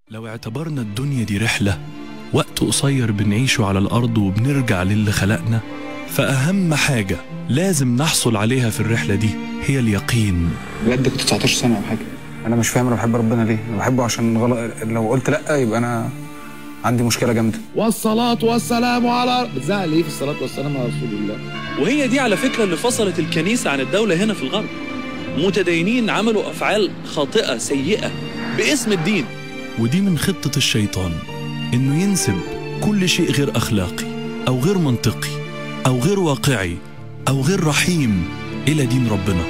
لو اعتبرنا الدنيا دي رحلة وقت قصير بنعيشه على الأرض وبنرجع للي خلقنا فأهم حاجة لازم نحصل عليها في الرحلة دي هي اليقين بجد كنت 19 سنه او حاجه انا مش فاهم انا بحب ربنا ليه انا بحبه عشان غلط لو قلت لا يبقى انا عندي مشكله جامده والصلاة والسلام على بتزعق ليه في الصلاة والسلام على رسول الله وهي دي على فكرة اللي فصلت الكنيسة عن الدولة هنا في الغرب متدينين عملوا أفعال خاطئة سيئة باسم الدين ودي من خطة الشيطان إنه ينسب كل شيء غير أخلاقي أو غير منطقي أو غير واقعي أو غير رحيم إلى دين ربنا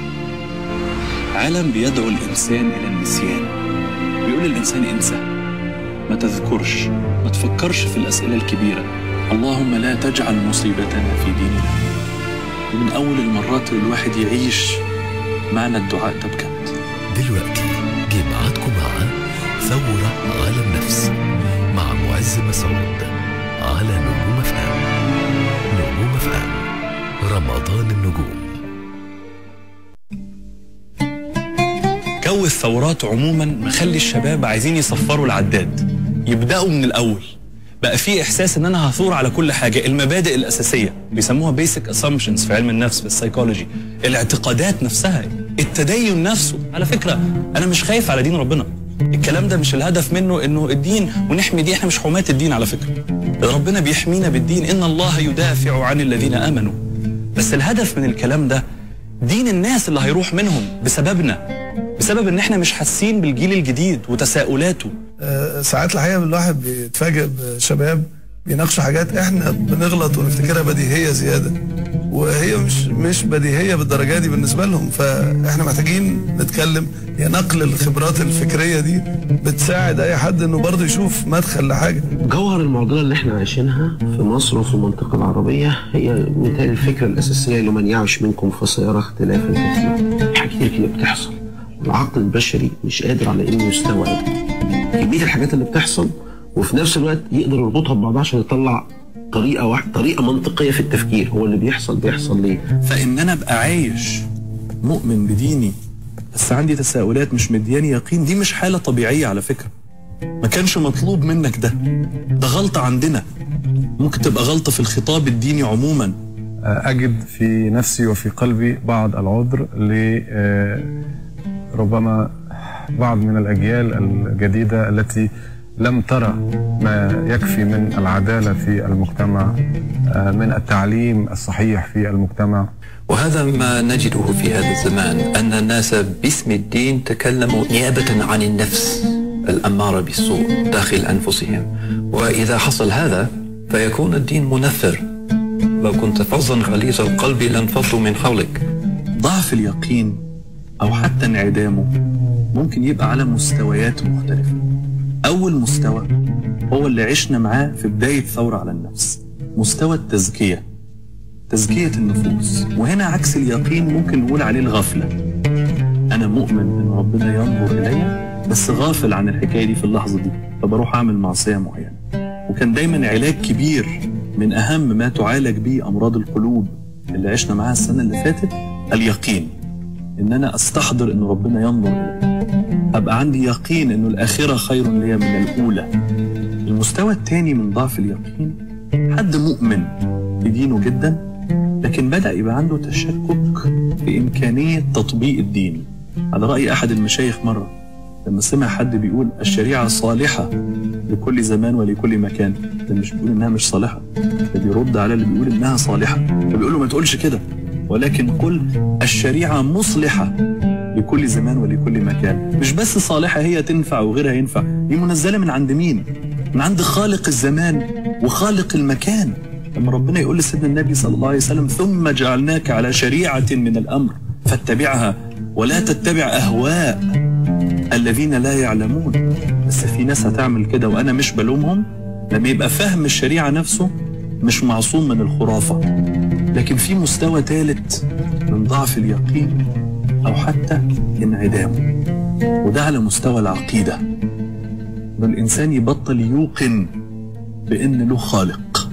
عالم بيدعو الإنسان إلى النسيان بيقول للإنسان انسى ما تذكرش ما تفكرش في الأسئلة الكبيرة اللهم لا تجعل مصيبتنا في ديننا ومن أول المرات اللي الواحد يعيش معنى الدعاء ده بجد دلوقتي جه ميعادكم مع ثورة على النفس مع معز مسعود على نجوم افهام نجوم افهام رمضان النجوم جو الثورات عموما مخلي الشباب عايزين يصفروا العداد يبداوا من الاول بقى في احساس ان انا هثور على كل حاجه المبادئ الاساسيه بيسموها بيسك اسامبشنز في علم النفس في السيكولوجي الاعتقادات نفسها التدين نفسه على فكره انا مش خايف على دين ربنا الكلام ده مش الهدف منه انه الدين ونحمي دي احنا مش حماة الدين على فكره ربنا بيحمينا بالدين ان الله يدافع عن الذين امنوا بس الهدف من الكلام ده دين الناس اللي هيروح منهم بسببنا بسبب ان احنا مش حاسين بالجيل الجديد وتساؤلاته آه، ساعات الحقيقه الواحد بيتفاجئ بشباب بيناقشوا حاجات احنا بنغلط ونفتكرها بديهيه زياده وهي مش مش بديهيه بالدرجه دي بالنسبه لهم فاحنا محتاجين نتكلم هي نقل الخبرات الفكريه دي بتساعد اي حد انه برضه يشوف مدخل لحاجه جوهر المعضله اللي احنا عايشينها في مصر وفي المنطقه العربيه هي مثال الفكره الاساسيه لمن يعش منكم فسيرى اختلافا كثيرا حاجات كتير كده بتحصل العقل البشري مش قادر على انه يستوعب كميه الحاجات اللي بتحصل وفي نفس الوقت يقدر يربطها ببعضها عشان يطلع طريقه واحده طريقه منطقيه في التفكير هو اللي بيحصل بيحصل ليه فان انا ابقى عايش مؤمن بديني بس عندي تساؤلات مش مدياني يقين دي مش حاله طبيعيه على فكره ما كانش مطلوب منك ده ده غلطه عندنا ممكن تبقى غلطه في الخطاب الديني عموما أجد في نفسي وفي قلبي بعض العذر ل آه، ربما بعض من الأجيال الجديدة التي لم ترى ما يكفي من العدالة في المجتمع آه، من التعليم الصحيح في المجتمع وهذا ما نجده في هذا الزمان أن الناس باسم الدين تكلموا نيابة عن النفس الأمارة بالسوء داخل أنفسهم وإذا حصل هذا فيكون الدين منفر لو كنت فظا غليظ القلب لانفضوا من حولك ضعف اليقين او حتى انعدامه ممكن يبقى على مستويات مختلفه اول مستوى هو اللي عشنا معاه في بدايه ثوره على النفس مستوى التزكيه تزكيه النفوس وهنا عكس اليقين ممكن نقول عليه الغفله انا مؤمن ان ربنا ينظر الي بس غافل عن الحكايه دي في اللحظه دي فبروح اعمل معصيه معينه وكان دايما علاج كبير من اهم ما تعالج به امراض القلوب اللي عشنا معاها السنه اللي فاتت اليقين ان انا استحضر ان ربنا ينظر الي ابقى عندي يقين انه الاخره خير لي من الاولى المستوى الثاني من ضعف اليقين حد مؤمن بدينه جدا لكن بدا يبقى عنده تشكك في امكانيه تطبيق الدين على راي احد المشايخ مره لما سمع حد بيقول الشريعه صالحه لكل زمان ولكل مكان ده مش بيقول انها مش صالحه ده بيرد على اللي بيقول انها صالحه فبيقول له ما تقولش كده ولكن قل الشريعه مصلحه لكل زمان ولكل مكان مش بس صالحه هي تنفع وغيرها ينفع دي منزله من عند مين من عند خالق الزمان وخالق المكان لما ربنا يقول لسيدنا النبي صلى الله عليه وسلم ثم جعلناك على شريعه من الامر فاتبعها ولا تتبع اهواء الذين لا يعلمون بس في ناس هتعمل كده وانا مش بلومهم لما يبقى فهم الشريعه نفسه مش معصوم من الخرافه لكن في مستوى ثالث من ضعف اليقين او حتى انعدامه وده على مستوى العقيده ان الانسان يبطل يوقن بان له خالق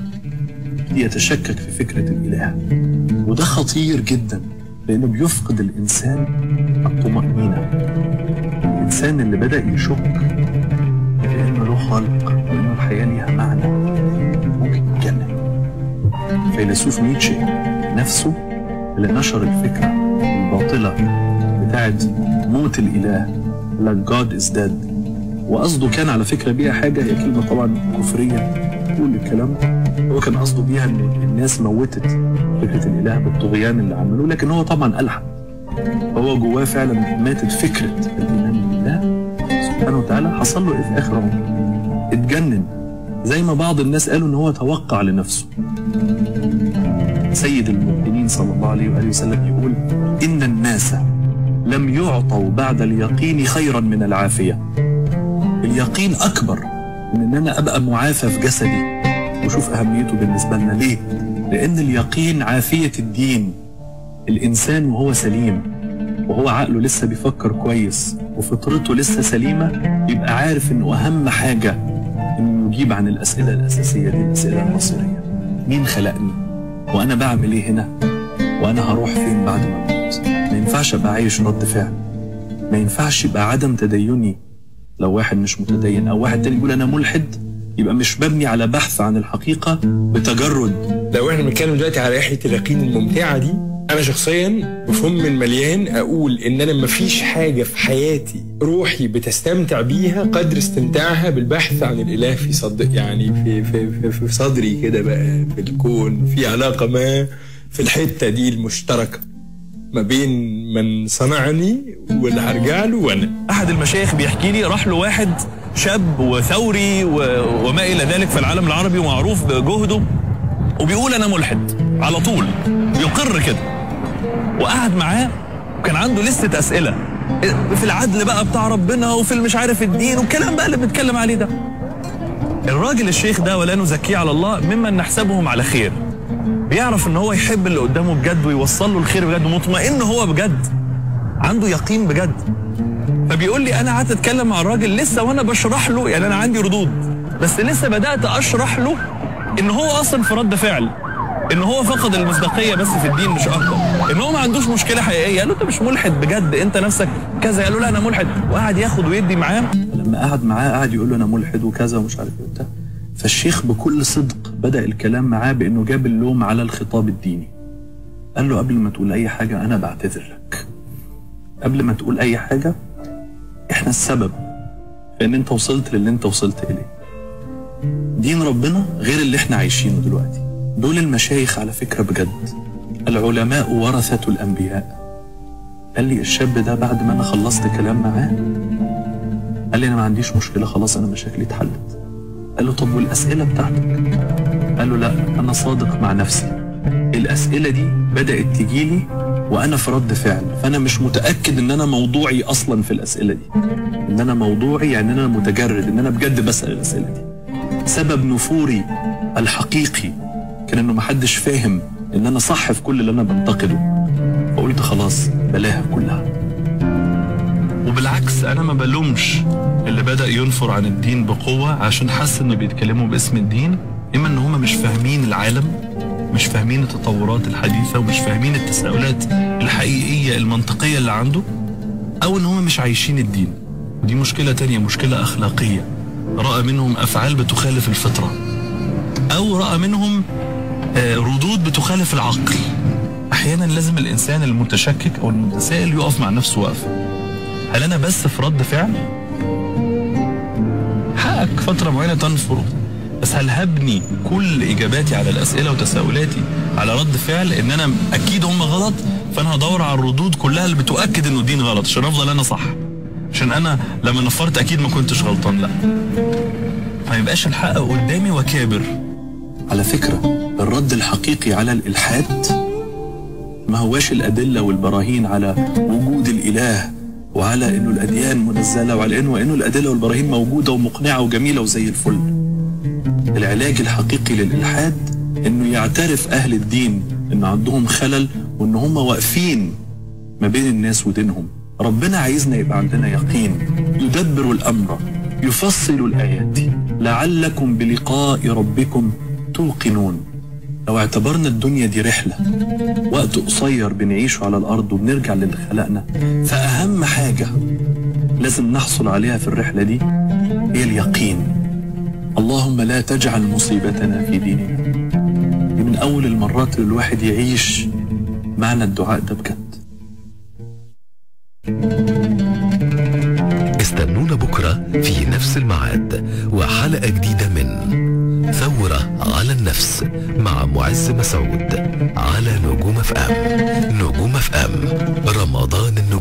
يتشكك في فكره الاله وده خطير جدا لانه بيفقد الانسان الطمانينه الانسان اللي بدا يشك خالق وإنه الحياة ليها معنى ممكن يتجنن فيلسوف نيتشه نفسه اللي نشر الفكرة الباطلة بتاعت موت الإله like God is dead وقصده كان على فكرة بيها حاجة هي كلمة طبعا كفرية كل الكلام ده هو كان قصده بيها ان الناس موتت فكرة الإله بالطغيان اللي عملوه لكن هو طبعا ألحق هو جواه فعلا ماتت فكرة الإيمان بالله سبحانه وتعالى حصل له إيه في آخر عمره اتجنن زي ما بعض الناس قالوا ان هو توقع لنفسه سيد المؤمنين صلى الله عليه وآله وسلم يقول إن الناس لم يعطوا بعد اليقين خيرا من العافية اليقين أكبر من إن أنا أبقى معافى في جسدي وشوف أهميته بالنسبة لنا ليه؟ لأن اليقين عافية الدين الإنسان وهو سليم وهو عقله لسه بيفكر كويس وفطرته لسه سليمة يبقى عارف إنه أهم حاجة إنه يجيب عن الأسئلة الأساسية دي الأسئلة المصيرية مين خلقني؟ وأنا بعمل إيه هنا؟ وأنا هروح فين بعد ما أموت؟ ما ينفعش أبقى عايش رد فعل ما ينفعش يبقى عدم تديني لو واحد مش متدين أو واحد تاني يقول أنا ملحد يبقى مش مبني على بحث عن الحقيقة بتجرد لو احنا بنتكلم دلوقتي على رحله اليقين الممتعه دي انا شخصيا بفم من مليان اقول ان انا مفيش حاجه في حياتي روحي بتستمتع بيها قدر استمتاعها بالبحث عن الاله في صد يعني في في في, في صدري كده بقى في الكون في علاقه ما في الحته دي المشتركه ما بين من صنعني واللي هرجع له وانا احد المشايخ بيحكي لي راح له واحد شاب وثوري و... وما الى ذلك في العالم العربي ومعروف بجهده وبيقول انا ملحد على طول يقر كده وقعد معاه وكان عنده لستة اسئله في العدل بقى بتاع ربنا وفي مش عارف الدين والكلام بقى اللي بنتكلم عليه ده الراجل الشيخ ده ولا نزكيه على الله ممن نحسبهم على خير بيعرف ان هو يحب اللي قدامه بجد ويوصل له الخير بجد ومطمئن هو بجد عنده يقين بجد فبيقول لي انا قعدت اتكلم مع الراجل لسه وانا بشرح له يعني انا عندي ردود بس لسه بدات اشرح له ان هو اصلا في رد فعل ان هو فقد المصداقيه بس في الدين مش اكتر ان هو ما عندوش مشكله حقيقيه قال له انت مش ملحد بجد انت نفسك كذا قال له لا انا ملحد وقعد ياخد ويدي معاه لما قعد معاه قعد يقول له انا ملحد وكذا ومش عارف ايه وبتاع فالشيخ بكل صدق بدا الكلام معاه بانه جاب اللوم على الخطاب الديني قال له قبل ما تقول اي حاجه انا بعتذر لك قبل ما تقول اي حاجه احنا السبب في ان انت وصلت للي انت وصلت اليه دين ربنا غير اللي احنا عايشينه دلوقتي دول المشايخ على فكره بجد العلماء ورثه الانبياء قال لي الشاب ده بعد ما انا خلصت كلام معاه قال لي انا ما عنديش مشكله خلاص انا مشاكلي اتحلت قال له طب والاسئله بتاعتك قال له لا انا صادق مع نفسي الاسئله دي بدات تجيلي وانا في رد فعل فانا مش متاكد ان انا موضوعي اصلا في الاسئله دي ان انا موضوعي يعني انا متجرد ان انا بجد بسال الاسئله دي سبب نفوري الحقيقي كان انه محدش فاهم ان انا صح في كل اللي انا بنتقده فقلت خلاص بلاها كلها وبالعكس انا ما بلومش اللي بدا ينفر عن الدين بقوه عشان حس انه بيتكلموا باسم الدين اما ان هم مش فاهمين العالم مش فاهمين التطورات الحديثه ومش فاهمين التساؤلات الحقيقيه المنطقيه اللي عنده او ان هم مش عايشين الدين ودي مشكله تانية مشكله اخلاقيه راى منهم افعال بتخالف الفطره او راى منهم آه، ردود بتخالف العقل احيانا لازم الانسان المتشكك او المتسائل يقف مع نفسه وقفه هل انا بس في رد فعل حقك فتره معينه تنفر بس هل هبني كل اجاباتي على الاسئله وتساؤلاتي على رد فعل ان انا اكيد هم غلط فانا هدور على الردود كلها اللي بتؤكد انه الدين غلط عشان افضل انا صح عشان انا لما نفرت اكيد ما كنتش غلطان لا ما يبقاش الحق قدامي وكابر على فكرة الرد الحقيقي على الإلحاد ما هواش الأدلة والبراهين على وجود الإله وعلى إنه الأديان منزلة وعلى إنه وإنه الأدلة والبراهين موجودة ومقنعة وجميلة وزي الفل العلاج الحقيقي للإلحاد إنه يعترف أهل الدين إن عندهم خلل وإن هم واقفين ما بين الناس ودينهم ربنا عايزنا يبقى عندنا يقين يدبر الأمر يفصل الآيات لعلكم بلقاء ربكم توقنون لو اعتبرنا الدنيا دي رحلة وقت قصير بنعيشه على الأرض وبنرجع للي خلقنا فأهم حاجة لازم نحصل عليها في الرحلة دي هي اليقين لا تجعل مصيبتنا في ديننا دي من أول المرات اللي الواحد يعيش معنى الدعاء ده بجد استنونا بكرة في نفس الميعاد وحلقة جديدة من ثورة على النفس مع معز مسعود على نجوم اف ام نجوم اف ام رمضان